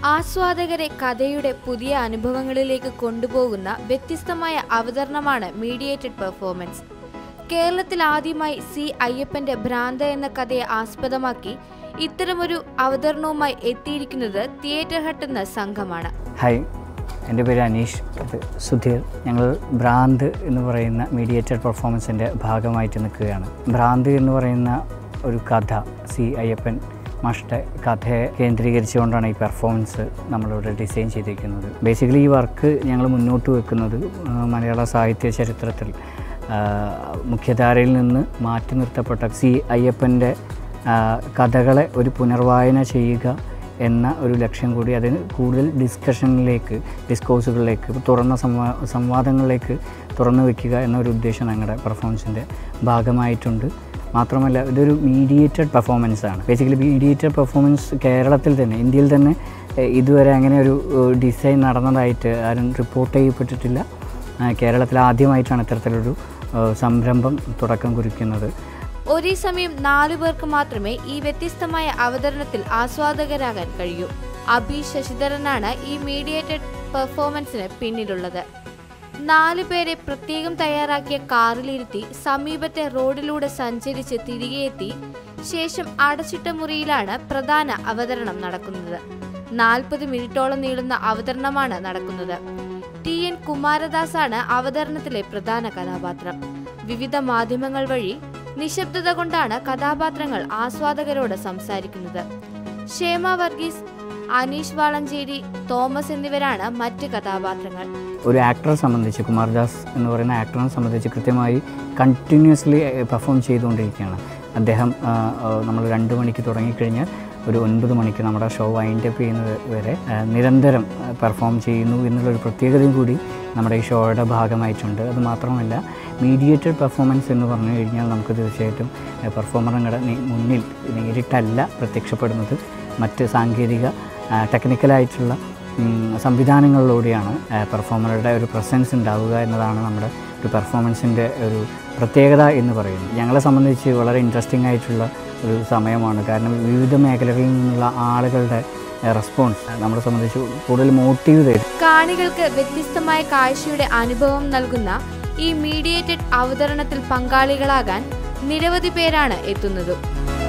ആസ്വാദകരെ കഥയുടെ പുതിയ അനുഭവങ്ങളിലേക്ക് കൊണ്ടുപോകുന്ന വ്യത്യസ്തമായ അവതരണമാണ് മീഡിയേറ്റഡ് പെർഫോമൻസ് കേരളത്തിൽ ആദ്യമായി സി അയ്യപ്പന്റെ ഭ്രാന്ത എന്ന കഥയെ ആസ്പദമാക്കി ഇത്തരമൊരു അവതരണവുമായി എത്തിയിരിക്കുന്നത് തിയേറ്റർ ഹട്ട് എന്ന സംഘമാണ് ഹായ് എൻ്റെ പേര് അനീഷ് ഇത് സുധീർ ഞങ്ങൾ ഭ്രാന്ത് എന്ന് പറയുന്ന മീഡിയേറ്റഡ് പെർഫോമൻസിൻ്റെ ഭാഗമായിട്ട് നിൽക്കുകയാണ് ഭ്രാന്ത് എന്ന് പറയുന്ന ഒരു കഥ സി അയ്യപ്പൻ മാഷ്ട കഥയെ കേന്ദ്രീകരിച്ചുകൊണ്ടാണ് ഈ പെർഫോമൻസ് നമ്മളിവിടെ ഡിസൈൻ ചെയ്തിരിക്കുന്നത് ബേസിക്കലി ഈ വർക്ക് ഞങ്ങൾ മുന്നോട്ട് വെക്കുന്നത് ആ, മലയാള സാഹിത്യ ചരിത്രത്തിൽ ആ, മുഖ്യധാരയിൽ നിന്ന് മാറ്റി നിർത്തപ്പെട്ട സി അയ്യപ്പൻ്റെ ആ, കഥകളെ ഒരു പുനർവായന ചെയ്യുക എന്ന ഒരു ലക്ഷ്യം കൂടി അതിന് കൂടുതൽ ഡിസ്കഷനിലേക്ക് ഡിസ്കോഴ്സുകളിലേക്ക് തുറന്ന സംവാ സംവാദങ്ങളിലേക്ക് തുറന്നു വയ്ക്കുക എന്നൊരു ഉദ്ദേശം ഞങ്ങളുടെ പെർഫോമൻസിൻ്റെ ഭാഗമായിട്ടുണ്ട് മാത്രമല്ല ഇതൊരു മീഡിയേറ്റഡ് പെർഫോമൻസ് ആണ് ബേസിക്കലി മീഡിയേറ്റഡ് പെർഫോമൻസ് കേരളത്തിൽ തന്നെ ഇന്ത്യയിൽ തന്നെ എഹ്, ഇതുവരെ അങ്ങനെ ഒരു ഡിസൈൻ നടന്നതായിട്ട് ആരും റിപ്പോർട്ട് ചെയ്യപ്പെട്ടിട്ടില്ല ആ, കേരളത്തിൽ ആദ്യമായിട്ടാണ് ഇത്തരത്തിലൊരു ഏഹ്, സംരംഭം തുടക്കം കുറിക്കുന്നത് ഒരേ സമയം നാലു പേർക്ക് മാത്രമേ ഈ വ്യത്യസ്തമായ അവതരണത്തിൽ ആസ്വാദകരാകാൻ കഴിയൂ അഭി ശശിധരനാണ് ഈ മീഡിയേറ്റഡ് പെർഫോമൻസിന് പിന്നിലുള്ളത് നാലു പേരെ പ്രത്യേകം തയ്യാറാക്കിയ കാറിലിരുത്തി സമീപത്തെ റോഡിലൂടെ സഞ്ചരിച്ച് തിരികെ എത്തി ശേഷം അടച്ചിട്ട മുറിയിലാണ് പ്രധാന അവതരണം നടക്കുന്നത് നാൽപ്പത് മിനിറ്റോളം നീളുന്ന അവതരണമാണ് നടക്കുന്നത് ടി എൻ കുമാരദാസാണ് അവതരണത്തിലെ പ്രധാന കഥാപാത്രം വിവിധ മാധ്യമങ്ങൾ വഴി നിശബ്ദത കൊണ്ടാണ് കഥാപാത്രങ്ങൾ ആസ്വാദകരോട് സംസാരിക്കുന്നത് ക്ഷേമ വർഗീസ് അനീഷ് വാളഞ്ചേരി തോമസ് എന്നിവരാണ് മറ്റ് കഥാപാത്രങ്ങൾ ഒരു ആക്ടറെ സംബന്ധിച്ച് കുമാർദാസ് എന്ന് പറയുന്ന ആക്ടറിനെ സംബന്ധിച്ച് കൃത്യമായി കണ്ടിന്യൂസ്ലി പെർഫോം ചെയ്തുകൊണ്ടിരിക്കുകയാണ് അദ്ദേഹം ആ, ആ, നമ്മൾ രണ്ട് മണിക്ക് തുടങ്ങിക്കഴിഞ്ഞാൽ ഒരു ഒൻപത് മണിക്ക് നമ്മുടെ ഷോ വൈൻഡ് അപ്പ് ചെയ്യുന്നത് വരെ ആ, നിരന്തരം പെർഫോം ചെയ്യുന്നു എന്നുള്ളൊരു പ്രത്യേകതയും കൂടി നമ്മുടെ ഈ ഷോയുടെ ഭാഗമായിട്ടുണ്ട് അത് മാത്രമല്ല മീഡിയേറ്റഡ് പെർഫോമൻസ് എന്ന് പറഞ്ഞു കഴിഞ്ഞാൽ നമുക്ക് തീർച്ചയായിട്ടും പെർഫോമറുടെ മുന്നിൽ നേരിട്ടല്ല പ്രത്യക്ഷപ്പെടുന്നത് മറ്റ് സാങ്കേതിക ആ, ടെക്നിക്കലായിട്ടുള്ള ഉം, സംവിധാനങ്ങളിലൂടെയാണ് ആ, പെർഫോമറുടെ ഒരു പ്രസൻസ് ഉണ്ടാവുക എന്നതാണ് നമ്മുടെ ഒരു പെർഫോമൻസിൻ്റെ ഒരു പ്രത്യേകത എന്ന് പറയുന്നത് ഞങ്ങളെ സംബന്ധിച്ച് വളരെ ഇൻട്രസ്റ്റിംഗ് ആയിട്ടുള്ള ഒരു സമയമാണ് കാരണം വിവിധ മേഖലകളിൽ നിന്നുള്ള ആളുകളുടെ റെസ്പോൺസ് നമ്മളെ സംബന്ധിച്ച് കൂടുതൽ മോട്ടീവ് തരും കാണികൾക്ക് വ്യത്യസ്തമായ കാഴ്ചയുടെ അനുഭവം നൽകുന്ന ഈ മീഡിയേറ്റഡ് അവതരണത്തിൽ പങ്കാളികളാകാൻ നിരവധി പേരാണ് എത്തുന്നത്